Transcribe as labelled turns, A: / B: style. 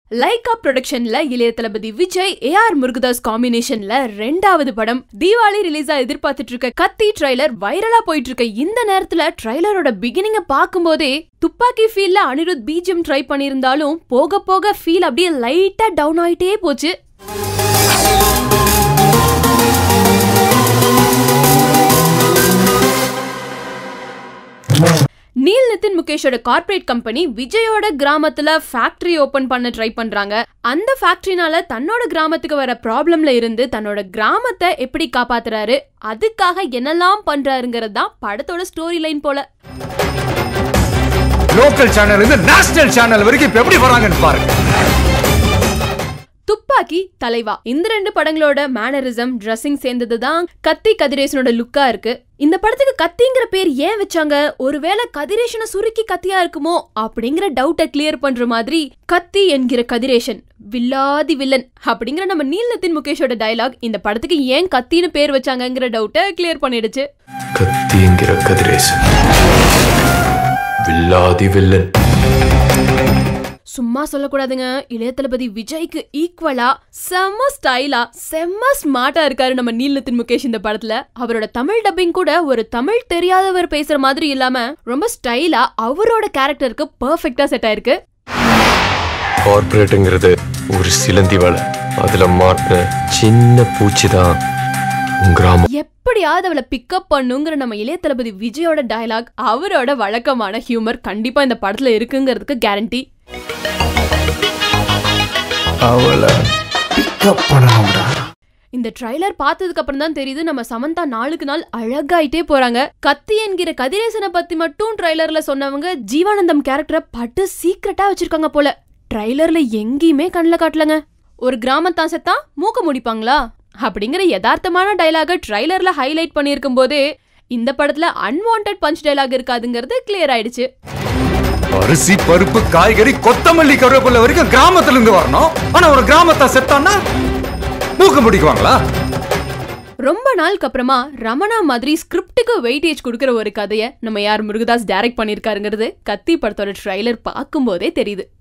A: Lyca ப்ரொடக்ஷன்ல இளைய தளபதி Vijay AR Murugadoss காம்பினேஷன்ல ரெண்டாவது படம் தீபாவளி ரிலீஸா எதிர்பார்த்துட்டு இருக்க கத்தி ட்ரைலர் வைரலா போயிட்டு இருக்க இந்த நேரத்துல ட்ரைலரோட பிகினிங்க பார்க்கும்போதே துப்பாக்கி ஃபீல்ல அனிருத் பிஜிஎம் ட்ரை பண்ணியிருந்தாலும் போக போக ஃபீல் அப்படியே லைட்டா டவுன் ஆயிட்டே போச்சு நீல் நிதின் முகேஷோட கார்ப்பரேட் கம்பெனி விஜயோட கிராமத்துல ஃபேக்டரி ஓபன் பண்ண ட்ரை பண்றாங்க அந்த ஃபேக்டரினால தன்னோட கிராமத்துக்கு வர ப்ராப்ளம்ல இருந்து தன்னோட கிராமத்தை எப்படி காப்பாத்துறாரு அதுக்காக என்னெல்லாம் பண்றாருங்கிறது தான் படத்தோட ஸ்டோரி லைன் போல
B: லோக்கல் சேனல் இருந்து நேஷனல் சேனல் வரைக்கும் இப்ப எப்படி வராங்கன்னு பாருங்க
A: துப்பாக்கி தலைவா இந்த ரெண்டு படங்களோட மேனரிசம் ட்ரெஸ்ஸிங் சேர்ந்தது தான் கத்தி கதிரேசனோட லுக்கா இருக்கு இந்த படத்துக்கு கத்திங்கிற பேர் ஏன் வச்சாங்க ஒருவேளை கதிரேசனை சுருக்கி கத்தியா இருக்குமோ அப்படிங்கிற டவுட்டை கிளியர் பண்ற மாதிரி கத்தி என்கிற கதிரேசன் வில்லாதி வில்லன் அப்படிங்கிற நம்ம நீல்நத்தின் முகேஷோட டயலாக் இந்த படத்துக்கு ஏன் கத்தின்னு பேர் வச்சாங்கங்கிற டவுட்டை கிளியர் பண்ணிடுச்சு
C: கத்திங்கிற கதிரேசன் வில்லாதி வில்லன்
A: சும்மா சொல்லக்கூடாதுங்க இளைய தளபதி விஜய்க்கு ஈக்குவலா செம்ம ஸ்டைலா செம்ம ஸ்மார்ட்டா இருக்காரு நம்ம நீலத்தின் முகேஷ் இந்த படத்துல அவரோட தமிழ் டப்பிங் கூட ஒரு தமிழ் தெரியாதவர் பேசுற மாதிரி இல்லாம ரொம்ப ஸ்டைலா அவரோட கேரக்டருக்கு பெர்ஃபெக்ட்டா செட் ஆயிருக்கு
C: கார்பரேட்டுங்கிறது ஒரு சிலந்தி வலை அதுல மாட்டின சின்ன பூச்சி தான் உன் கிராமம்
A: எப்படியாவது அவளை பிக்கப் பண்ணுங்கிற நம்ம இளைய தளபதி விஜயோட டயலாக் அவரோட வழக்கமான ஹியூமர் கண்டிப்பா இந்த படத்துல இருக்குங்கிறதுக்கு கேரண்டி
B: அவளை பிக்கப் பண்ணணும்டா
A: இந்த ட்ரைலர் பார்த்ததுக்கு அப்புறம் தான் தெரியுது நம்ம சமந்தா நாளுக்கு நாள் அழகாயிட்டே போறாங்க கத்தி என்கிற கதிரேசனை பத்தி மட்டும் ட்ரைலர்ல சொன்னவங்க ஜீவானந்தம் கேரக்டரை பட்டு சீக்கிரட்டா வச்சிருக்காங்க போல ட்ரைலர்ல எங்கேயுமே கண்ணில் காட்டலங்க ஒரு கிராமத்தான் செத்தா மூக்க முடிப்பாங்களா அப்படிங்கிற யதார்த்தமான டைலாக ட்ரைலர்ல ஹைலைட் பண்ணியிருக்கும் போதே இந்த படத்துல அன்வான்ட் பஞ்ச் டைலாக் இருக்காதுங்கிறது கிளியர் ஆயிடுச்சு
B: அரிசி பருப்பு காய்கறி கொத்தமல்லி கருவேப்பிலை வரைக்கும் கிராமத்துல இருந்து வரணும் ஆனா ஒரு கிராமத்தை செத்தான்னா மூக்க முடிக்குவாங்களா
A: ரொம்ப நாளுக்கு அப்புறமா ரமணா மாதிரி ஸ்கிரிப்டுக்கு வெயிட்டேஜ் கொடுக்குற ஒரு கதையை நம்ம யார் முருகதாஸ் டைரக்ட் பண்ணியிருக்காருங்கிறது கத்தி படத்தோட ட்ரைலர் பார்க்கும்போதே தெரியுது